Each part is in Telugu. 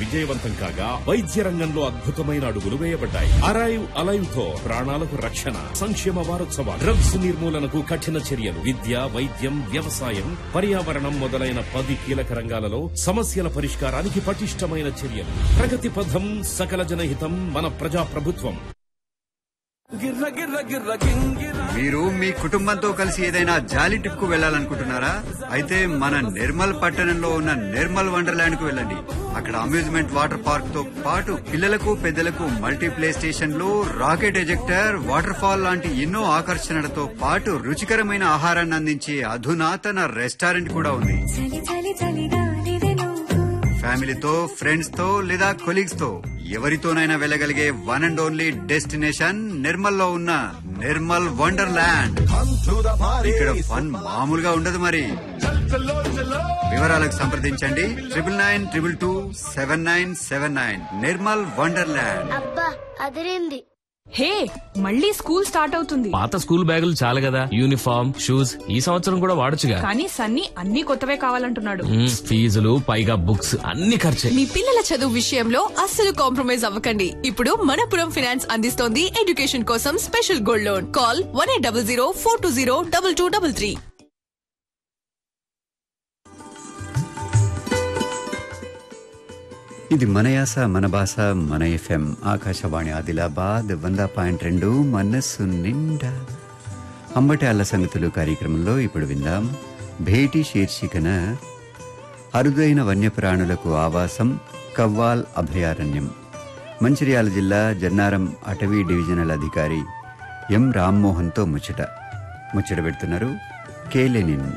విజయవంతం కాగా వైద్య రంగంలో అద్భుతమైన అడుగులు వేయబడ్డాయి అరైవ్ అలైవ్ తో ప్రాణాలకు రక్షణ సంక్షేమ వారోత్సవాలు డ్రగ్స్ నిర్మూలనకు కఠిన చర్యలు విద్య వైద్యం వ్యవసాయం పర్యావరణం మొదలైన పది కీలక రంగాలలో సమస్యల పరిష్కారానికి పటిష్టమైన చర్యలు ప్రగతి పథం సకల జనహితం మన ప్రజా ప్రభుత్వం మీరు మీ కుటుంబంతో కలిసి ఏదైనా జాలీ ట్రిప్ కు వెళ్ళాలనుకుంటున్నారా అయితే మన నిర్మల్ పట్టణంలో ఉన్న నిర్మల్ వండర్లాండ్ కు వెళ్ళండి అక్కడ అమ్యూజ్మెంట్ వాటర్ పార్క్ తో పాటు పిల్లలకు పెద్దలకు మల్టీ ప్లే స్టేషన్లు రాకెట్ ఎజెక్టర్ వాటర్ ఫాల్ లాంటి ఎన్నో ఆకర్షణలతో పాటు రుచికరమైన ఆహారాన్ని అందించే అధునాతన రెస్టారెంట్ కూడా ఉంది చలి చలి చలిగాలివే నువ్వు ఫ్యామిలీతో ఫ్రెండ్స్ తో లేదా కొలీగ్స్ తో ఎవరితోనైనా వెళ్ళగలిగే one and only destination Nirmal లో ఉన్న నిర్మల్ వండర్లాండ్ ఇక్కడ ఫన్ మామూలుగా ఉండదు మరి వివరాలకు సంప్రదించండి triple nine triple two seven nine seven nine Nirmal wonderland అబ్బా అదిరింది హే మళ్ళీ స్కూల్ స్టార్ట్ అవుతుంది పాత స్కూల్ బ్యాగులు చాలు కదా యూనిఫామ్ షూస్ ఈ సంవత్సరం కూడా వాడొచ్చుగా కానీ సన్నీ అన్ని కొత్తవే కావాలంటున్నాడు మ్మ్, ఫీజులు పైగా బుక్స్ అన్ని ఖర్చే మీ పిల్లల చదువు విషయంలో అస్సలు కాంప్రమైజ్ అవ్వకండి ఇప్పుడు మనపురం ఫినాన్స్ అందిస్తోంది ఎడ్యుకేషన్ కోసం special gold loan call one eight double zero four two zero double two double three ఇది మన యాస మన భాష మన ఎఫ్ఎం ఆకాశవాణి ఆదిలాబాద్ వంద పాయింట్ రెండు మనస్సు నిండా అంబటి అల్ల సంగతులు కార్యక్రమంలో ఇప్పుడు విందాం భేటీ శీర్షికన అరుదైన వన్యప్రాణులకు ఆవాసం కవ్వాల్ అభయారణ్యం మంచిర్యాల జిల్లా జన్నారం అటవీ డివిజనల్ అధికారి ఎం రామ్మోహన్తో ముచ్చట ముచ్చట పెడుతున్నారు కేలెనిన్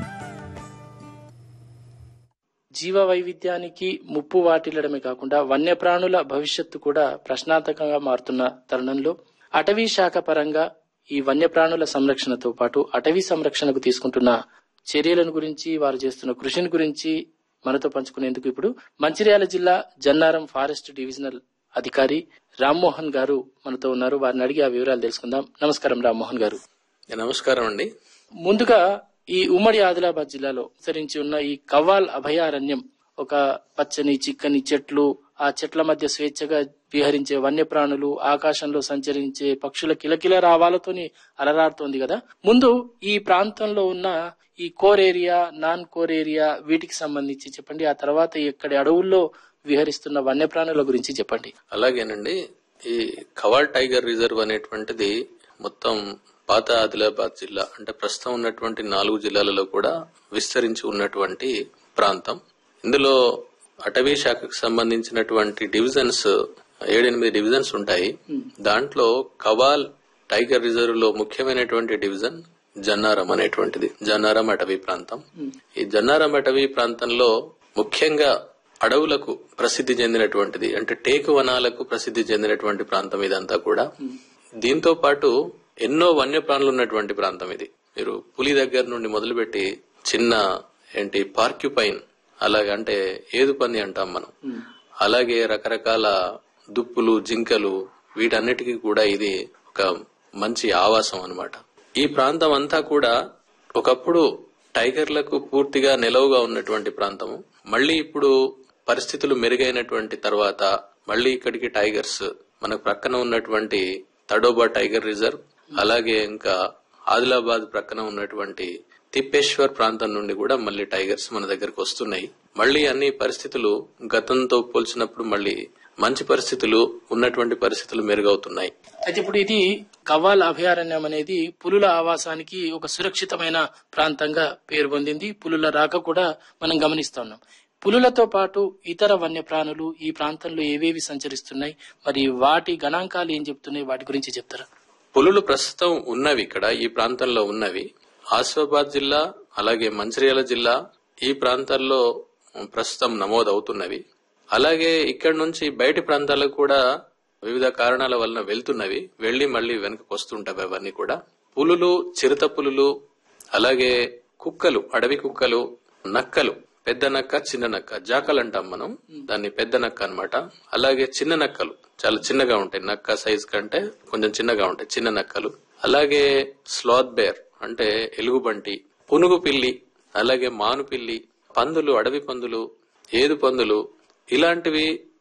జీవ వైవిధ్యానికి ముప్పు వాటిల్లడమే కాకుండా వన్యప్రాణుల భవిష్యత్తు కూడా ప్రశ్నార్థకంగా మారుతున్న తరుణంలో అటవీ శాఖ పరంగా ఈ వన్యప్రాణుల సంరక్షణతో పాటు అటవీ సంరక్షణకు తీసుకుంటున్న చర్యలను గురించి వారు చేస్తున్న కృషిని గురించి మనతో పంచుకునేందుకు ఇప్పుడు మంచిర్యాల జిల్లా జన్నారం ఫారెస్ట్ డివిజనల్ అధికారి రామ్మోహన్ గారు మనతో ఉన్నారు వారిని అడిగి ఆ వివరాలు తెలుసుకుందాం నమస్కారం రామ్మోహన్ గారు నమస్కారం అండి ముందుగా ఈ ఉమ్మడి ఆదిలాబాద్ జిల్లాలో విస్తరించి ఉన్న ఈ కవ్వాల్ అభయారణ్యం ఒక పచ్చని చిక్కని చెట్లు ఆ చెట్ల మధ్య స్వేచ్ఛగా విహరించే వన్యప్రాణులు ఆకాశంలో సంచరించే పక్షుల కిలకిల రావాలతోని అలరారుతోంది కదా ముందు ఈ ప్రాంతంలో ఉన్న ఈ core area non core area వీటికి సంబంధించి చెప్పండి ఆ తర్వాత ఇక్కడి అడవుల్లో విహరిస్తున్న వన్యప్రాణుల గురించి చెప్పండి అలాగేనండి ఈ కవాల్ టైగర్ రిజర్వ్ అనేటువంటిది మొత్తం పాత ఆదిలాబాద్ జిల్లా అంటే ప్రస్తుతం ఉన్నటువంటి నాలుగు జిల్లాలలో కూడా విస్తరించి ఉన్నటువంటి ప్రాంతం ఇందులో అటవీ శాఖకు సంబంధించినటువంటి డివిజన్స్ ఏడెనిమిది డివిజన్స్ ఉంటాయి దాంట్లో కవాల్ టైగర్ రిజర్వ్ లో ముఖ్యమైనటువంటి డివిజన్ జన్నారం అనేటువంటిది జన్నారం అటవీ ప్రాంతం ఈ జన్నారం అటవీ ప్రాంతంలో ముఖ్యంగా అడవులకు ప్రసిద్ధి చెందినటువంటిది అంటే టేకు వనాలకు ప్రసిద్ధి చెందినటువంటి ప్రాంతం ఇదంతా కూడా దీంతో పాటు ఎన్నో వన్యప్రాణులు ఉన్నటువంటి ప్రాంతం ఇది మీరు పులి దగ్గర నుండి మొదలుపెట్టి చిన్న ఏంటి పార్క్యుపైన్ అలాగే అంటే ఏదు పంది అంటాం మనం అలాగే రకరకాల దుప్పులు జింకలు వీటన్నిటికీ కూడా ఇది ఒక మంచి ఆవాసం అన్నమాట ఈ ప్రాంతం అంతా కూడా ఒకప్పుడు టైగర్లకు పూర్తిగా నిలవుగా ఉన్నటువంటి ప్రాంతము మళ్ళీ ఇప్పుడు పరిస్థితులు మెరుగైనటువంటి తర్వాత మళ్ళీ ఇక్కడికి టైగర్స్ మనకు ప్రక్కన ఉన్నటువంటి తడోబా టైగర్ రిజర్వ్ అలాగే ఇంకా ఆదిలాబాద్ ప్రక్కన ఉన్నటువంటి తిప్పేశ్వర్ ప్రాంతం నుండి కూడా మళ్ళీ టైగర్స్ మన దగ్గరకు వస్తున్నాయి మళ్ళీ అన్ని పరిస్థితులు గతంతో పోల్చినప్పుడు మళ్ళీ మంచి పరిస్థితులు ఉన్నటువంటి పరిస్థితులు మెరుగవుతున్నాయి అయితే ఇప్పుడు ఇది కవ్వాల్ అభయారణ్యం అనేది పులుల ఆవాసానికి ఒక సురక్షితమైన ప్రాంతంగా పేరు పొందింది పులుల రాక కూడా మనం గమనిస్తున్నాం పులులతో పాటు ఇతర వన్యప్రాణులు ఈ ప్రాంతంలో ఏవేవి సంచరిస్తున్నాయి మరి వాటి గణాంకాలు ఏం చెప్తున్నాయి వాటి గురించి చెప్తారా పులులు ప్రస్తుతం ఉన్నవి ఇక్కడ ఈ ప్రాంతంలో ఉన్నవి ఆసిఫాబాద్ జిల్లా అలాగే మంచిర్యాల జిల్లా ఈ ప్రాంతాల్లో ప్రస్తుతం నమోదవుతున్నవి అలాగే ఇక్కడ నుంచి బయటి ప్రాంతాలకు కూడా వివిధ కారణాల వలన వెళ్తున్నవి వెళ్లి మళ్లీ వెనక్కి వస్తుంటవి అవన్నీ కూడా పులులు చిరుత పులులు అలాగే కుక్కలు అడవి కుక్కలు నక్కలు పెద్ద నక్క చిన్న నక్క జాకలు అంటాం మనం దాన్ని పెద్ద నక్క అన్నమాట అలాగే చిన్న నక్కలు చాలా చిన్నగా ఉంటాయి నక్క సైజ్ కంటే కొంచెం చిన్నగా ఉంటాయి చిన్న నక్కలు అలాగే స్లాత్ బేర్ అంటే ఎలుగుబంటి పునుగు పిల్లి అలాగే మాను పిల్లి పందులు అడవి పందులు ఏదు పందులు ఇలాంటివి